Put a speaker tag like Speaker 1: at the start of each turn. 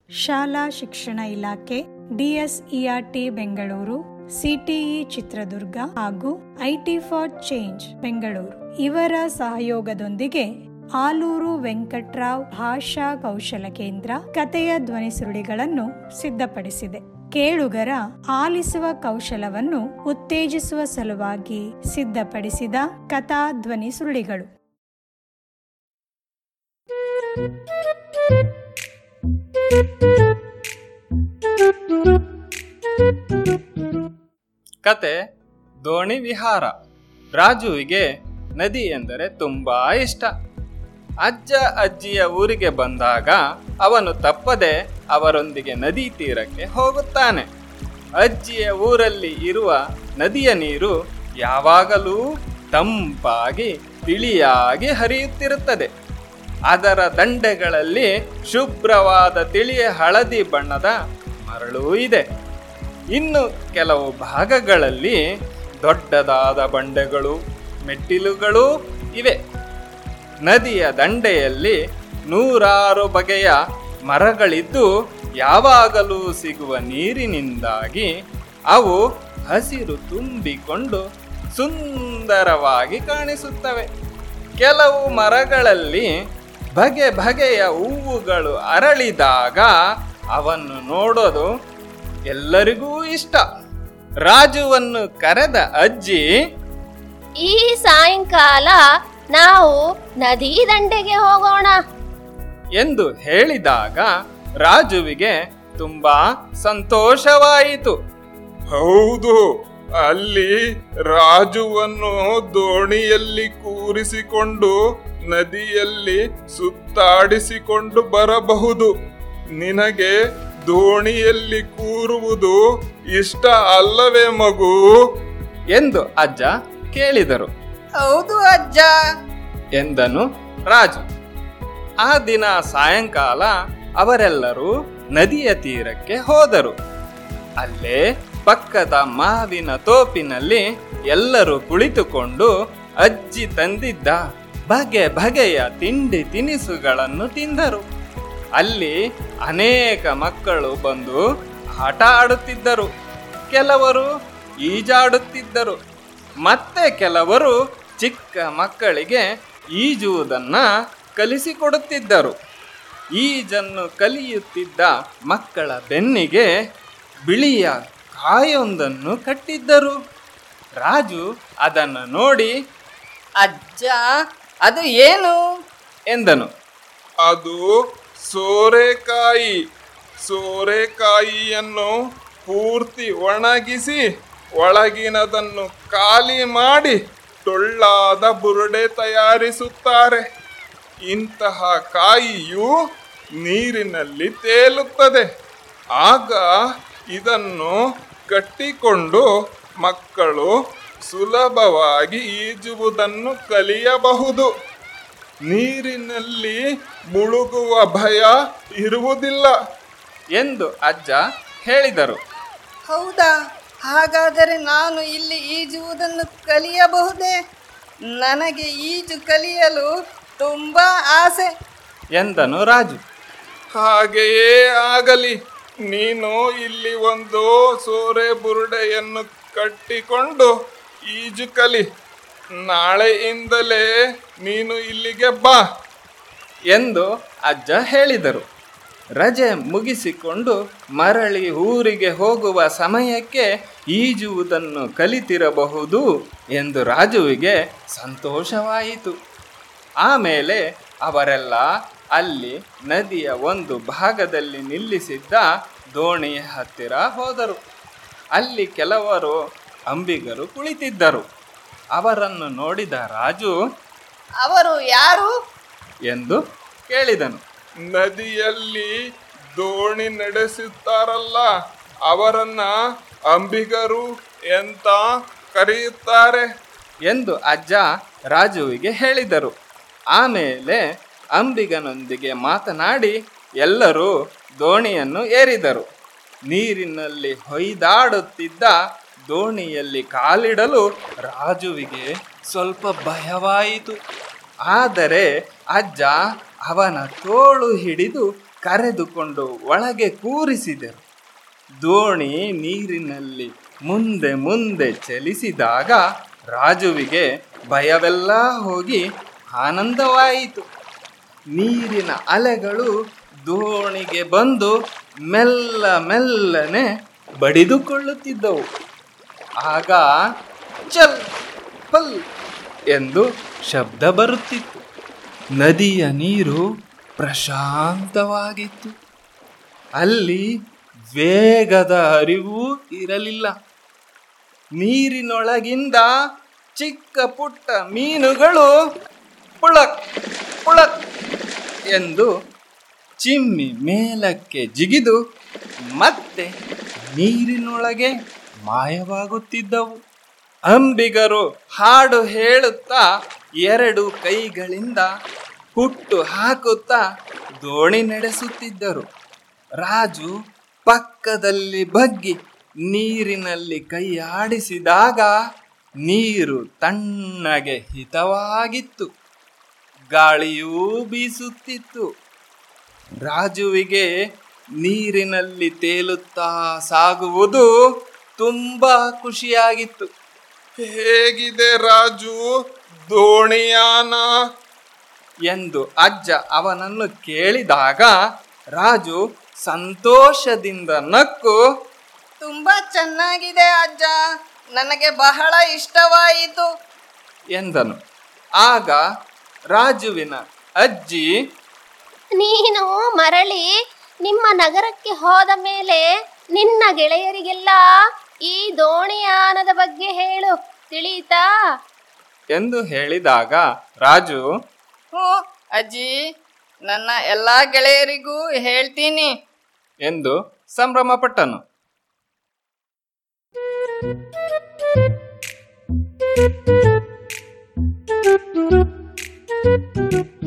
Speaker 1: ಶಾಲಾ ಶಿಕ್ಷಣ ಇಲಾಖೆ ಡಿಎಸ್ಇಆರ್ಟಿ ಬೆಂಗಳೂರು ಸಿಟಿಇ ಚಿತ್ರದುರ್ಗ ಹಾಗೂ ಐಟಿ ಫಾರ್ ಚೇಂಜ್ ಬೆಂಗಳೂರು ಇವರ ಸಹಯೋಗದೊಂದಿಗೆ ಆಲೂರು ವೆಂಕಟ್ರಾವ್ ಭಾಷಾ ಕೌಶಲ ಕೇಂದ್ರ ಕಥೆಯ ಧ್ವನಿ ಸುರುಳಿಗಳನ್ನು ಸಿದ್ಧಪಡಿಸಿದೆ ಕೇಳುಗರ ಆಲಿಸುವ ಕೌಶಲವನ್ನು ಉತ್ತೇಜಿಸುವ ಸಲುವಾಗಿ ಸಿದ್ಧಪಡಿಸಿದ ಕಥಾ ಧ್ವನಿ ಸುರುಳಿಗಳು
Speaker 2: ಕತೆ ದೋಣಿ ವಿಹಾರ ರಾಜುವಿಗೆ ನದಿ ಎಂದರೆ ತುಂಬಾ ಇಷ್ಟ ಅಜ್ಜ ಅಜ್ಜಿಯ ಊರಿಗೆ ಬಂದಾಗ ಅವನು ತಪ್ಪದೆ ಅವರೊಂದಿಗೆ ನದಿ ತೀರಕ್ಕೆ ಹೋಗುತ್ತಾನೆ ಅಜ್ಜಿಯ ಊರಲ್ಲಿ ಇರುವ ನದಿಯ ನೀರು ಯಾವಾಗಲೂ ತಂಪಾಗಿ ತಿಳಿಯಾಗಿ ಹರಿಯುತ್ತಿರುತ್ತದೆ ಅದರ ದಂಡೆಗಳಲ್ಲಿ ಶುಭ್ರವಾದ ತಿಳಿಯ ಹಳದಿ ಬಣ್ಣದ ಮರಳೂ ಇದೆ ಇನ್ನು ಕೆಲವು ಭಾಗಗಳಲ್ಲಿ ದೊಡ್ಡದಾದ ಬಂಡೆಗಳು ಮೆಟ್ಟಿಲುಗಳೂ ಇವೆ ನದಿಯ ದಂಡೆಯಲ್ಲಿ ನೂರಾರು ಬಗೆಯ ಮರಗಳಿದ್ದು ಯಾವಾಗಲೂ ಸಿಗುವ ನೀರಿನಿಂದಾಗಿ ಅವು ಹಸಿರು ತುಂಬಿಕೊಂಡು ಸುಂದರವಾಗಿ ಕಾಣಿಸುತ್ತವೆ ಕೆಲವು ಮರಗಳಲ್ಲಿ ಬಗೆ ಬಗೆಯ ಹೂವುಗಳು ಅರಳಿದಾಗ ಅವನ್ನು ನೋಡೋದು ಎಲ್ಲರಿಗೂ ಇಷ್ಟ ರಾಜುವನ್ನು ಕರೆದ ಅಜ್ಜಿ
Speaker 3: ಈ ಸಾಯಂಕಾಲ ನಾವು ನದಿ ದಂಡೆಗೆ ಹೋಗೋಣ
Speaker 2: ಎಂದು ಹೇಳಿದಾಗ ರಾಜುವಿಗೆ ತುಂಬಾ ಸಂತೋಷವಾಯಿತು
Speaker 4: ಹೌದು ಅಲ್ಲಿ ರಾಜುವನ್ನು ದೋಣಿಯಲ್ಲಿ ಕೂರಿಸಿಕೊಂಡು ನದಿಯಲ್ಲಿ ಸುತ್ತಾಡಿಸಿಕೊಂಡು ಬರಬಹುದು ನಿನಗೆ ದೋಣಿಯಲ್ಲಿ ಕೂರುವುದು ಇಷ್ಟ ಅಲ್ಲವೇ ಮಗು
Speaker 2: ಎಂದು ಅಜ್ಜ ಕೇಳಿದರು
Speaker 5: ಹೌದು ಅಜ್ಜ
Speaker 2: ಎಂದನು ರಾಜು ಆ ದಿನ ಸಾಯಂಕಾಲ ಅವರೆಲ್ಲರೂ ನದಿಯ ತೀರಕ್ಕೆ ಹೋದರು ಅಲ್ಲೇ ಪಕ್ಕದ ಮಾವಿನ ತೋಪಿನಲ್ಲಿ ಎಲ್ಲರೂ ಕುಳಿತುಕೊಂಡು ಅಜ್ಜಿ ತಂದಿದ್ದ ಬಗೆ ಬಗೆಯ ತಿಂಡಿ ತಿನಿಸುಗಳನ್ನು ತಿಂದರು ಅಲ್ಲಿ ಅನೇಕ ಮಕ್ಕಳು ಬಂದು ಆಟ ಆಡುತ್ತಿದ್ದರು ಕೆಲವರು ಈಜಾಡುತ್ತಿದ್ದರು ಮತ್ತೆ ಕೆಲವರು ಚಿಕ್ಕ ಮಕ್ಕಳಿಗೆ ಈಜುವುದನ್ನ ಕಲಿಸಿಕೊಡುತ್ತಿದ್ದರು ಈಜನ್ನು ಕಲಿಯುತ್ತಿದ್ದ ಮಕ್ಕಳ ಬೆನ್ನಿಗೆ ಬಿಳಿಯ ಕಾಯೊಂದನ್ನು ಕಟ್ಟಿದ್ದರು ರಾಜು ಅದನ್ನು ನೋಡಿ
Speaker 5: ಅಜ್ಜ ಅದು ಏನು
Speaker 2: ಎಂದನು
Speaker 4: ಅದು ಸೋರೆಕಾಯಿ ಸೋರೆಕಾಯಿಯನ್ನು ಪೂರ್ತಿ ಒಣಗಿಸಿ ಒಳಗಿನದನ್ನು ಖಾಲಿ ಮಾಡಿ ಟೊಳ್ಳಾದ ಬುರುಡೆ ತಯಾರಿಸುತ್ತಾರೆ ಇಂತಹ ಕಾಯಿಯು ನೀರಿನಲ್ಲಿ ತೇಲುತ್ತದೆ ಆಗ ಇದನ್ನು ಕಟ್ಟಿಕೊಂಡು ಮಕ್ಕಳು ಸುಲಭವಾಗಿ ಈಜುವುದನ್ನು ಕಲಿಯಬಹುದು ನೀರಿನಲ್ಲಿ ಮುಳುಗುವ ಭಯ ಇರುವುದಿಲ್ಲ
Speaker 2: ಎಂದು ಅಜ್ಜ ಹೇಳಿದರು
Speaker 5: ಹೌದಾ ಹಾಗಾದರೆ ನಾನು ಇಲ್ಲಿ ಈಜುವುದನ್ನು ಕಲಿಯಬಹುದೇ ನನಗೆ ಈಜು ಕಲಿಯಲು ತುಂಬಾ ಆಸೆ
Speaker 2: ಎಂದನು ರಾಜು
Speaker 4: ಹಾಗೆಯೇ ಆಗಲಿ ನೀನು ಇಲ್ಲಿ ಒಂದು ಸೋರೆ ಬುರುಡೆಯನ್ನು ಕಟ್ಟಿಕೊಂಡು ಈಜು ಕಲಿ ನಾಳೆಯಿಂದಲೇ ನೀನು ಇಲ್ಲಿಗೆ ಬಾ
Speaker 2: ಎಂದು ಅಜ್ಜ ಹೇಳಿದರು ರಜೆ ಮುಗಿಸಿಕೊಂಡು ಮರಳಿ ಊರಿಗೆ ಹೋಗುವ ಸಮಯಕ್ಕೆ ಈಜುವುದನ್ನು ಕಲಿತಿರಬಹುದು ಎಂದು ರಾಜುವಿಗೆ ಸಂತೋಷವಾಯಿತು ಆಮೇಲೆ ಅವರೆಲ್ಲ ಅಲ್ಲಿ ನದಿಯ ಒಂದು ಭಾಗದಲ್ಲಿ ನಿಲ್ಲಿಸಿದ್ದ ದೋಣಿಯ ಹತ್ತಿರ ಹೋದರು ಅಲ್ಲಿ ಕೆಲವರು ಅಂಬಿಗರು ಕುಳಿತಿದ್ದರು ಅವರನ್ನು ನೋಡಿದ ರಾಜು
Speaker 5: ಅವರು ಯಾರು
Speaker 2: ಎಂದು ಕೇಳಿದನು
Speaker 4: ನದಿಯಲ್ಲಿ ದೋಣಿ ನಡೆಸುತ್ತಾರಲ್ಲ ಅವರನ್ನ ಅಂಬಿಗರು ಎಂತ ಕರೆಯುತ್ತಾರೆ
Speaker 2: ಎಂದು ಅಜ್ಜ ರಾಜುವಿಗೆ ಹೇಳಿದರು ಆಮೇಲೆ ಅಂಬಿಗನೊಂದಿಗೆ ಮಾತನಾಡಿ ಎಲ್ಲರೂ ದೋಣಿಯನ್ನು ಏರಿದರು ನೀರಿನಲ್ಲಿ ಹೊಯ್ದಾಡುತ್ತಿದ್ದ ದೋಣಿಯಲ್ಲಿ ಕಾಲಿಡಲು ರಾಜುವಿಗೆ ಸ್ವಲ್ಪ ಭಯವಾಯಿತು ಆದರೆ ಅಜ್ಜ ಅವನ ತೋಳು ಹಿಡಿದು ಕರೆದುಕೊಂಡು ಒಳಗೆ ಕೂರಿಸಿದರು ದೋಣಿ ನೀರಿನಲ್ಲಿ ಮುಂದೆ ಮುಂದೆ ಚಲಿಸಿದಾಗ ರಾಜುವಿಗೆ ಭಯವೆಲ್ಲ ಹೋಗಿ ಆನಂದವಾಯಿತು ನೀರಿನ ಅಲೆಗಳು ದೋಣಿಗೆ ಬಂದು ಮೆಲ್ಲ ಮೆಲ್ಲನೆ ಬಡಿದುಕೊಳ್ಳುತ್ತಿದ್ದವು ಆಗ ಚಲ್ ಪಲ್ ಎಂದು ಶಬ್ದ ಬರುತ್ತಿತ್ತು ನದಿಯ ನೀರು ಪ್ರಶಾಂತವಾಗಿತ್ತು ಅಲ್ಲಿ ವೇಗದ ಹರಿವೂ ಇರಲಿಲ್ಲ ನೀರಿನೊಳಗಿಂದ ಚಿಕ್ಕ ಪುಟ್ಟ ಮೀನುಗಳು ಪುಳಕ್ ಪುಳಕ್ ಎಂದು ಚಿಮ್ಮಿ ಮೇಲಕ್ಕೆ ಜಿಗಿದು ಮತ್ತೆ ನೀರಿನೊಳಗೆ ಮಾಯವಾಗುತ್ತಿದ್ದವು ಅಂಬಿಗರು ಹಾಡು ಹೇಳುತ್ತಾ ಎರಡು ಕೈಗಳಿಂದ ಹುಟ್ಟು ಹಾಕುತ್ತಾ ದೋಣಿ ನಡೆಸುತ್ತಿದ್ದರು ರಾಜು ಪಕ್ಕದಲ್ಲಿ ಬಗ್ಗಿ ನೀರಿನಲ್ಲಿ ಕೈ ಆಡಿಸಿದಾಗ ನೀರು ತಣ್ಣಗೆ ಹಿತವಾಗಿತ್ತು ಗಾಳಿಯೂ ಬೀಸುತ್ತಿತ್ತು ರಾಜುವಿಗೆ ನೀರಿನಲ್ಲಿ ತೇಲುತ್ತಾ ಸಾಗುವುದು ತುಂಬಾ ಖುಷಿಯಾಗಿತ್ತು
Speaker 4: ಹೇಗಿದೆ ರಾಜು ದೋಣಿಯಾನ
Speaker 2: ಎಂದು ಅಜ್ಜ ಅವನನ್ನು ಕೇಳಿದಾಗ ರಾಜು ಸಂತೋಷದಿಂದ ನಕ್ಕು
Speaker 5: ತುಂಬಾ ಚೆನ್ನಾಗಿದೆ ಅಜ್ಜ ನನಗೆ ಬಹಳ ಇಷ್ಟವಾಯಿತು
Speaker 2: ಎಂದನು ಆಗ ರಾಜುವಿನ ಅಜ್ಜಿ
Speaker 3: ನೀನು ಮರಳಿ ನಿಮ್ಮ ನಗರಕ್ಕೆ ಹೋದ ಮೇಲೆ ನಿನ್ನ ಗೆಳೆಯರಿಗೆಲ್ಲ ಈ ದೋಣಿಯಾನದ ಬಗ್ಗೆ ಹೇಳು ತಿಳಿಯಿತಾ
Speaker 2: ಎಂದು ಹೇಳಿದಾಗ ರಾಜು
Speaker 5: ಹ್ಞೂ ಅಜ್ಜಿ ನನ್ನ ಎಲ್ಲ ಗೆಳೆಯರಿಗೂ ಹೇಳ್ತೀನಿ
Speaker 2: ಎಂದು ಸಂಭ್ರಮಪಟ್ಟನು
Speaker 3: Thank you.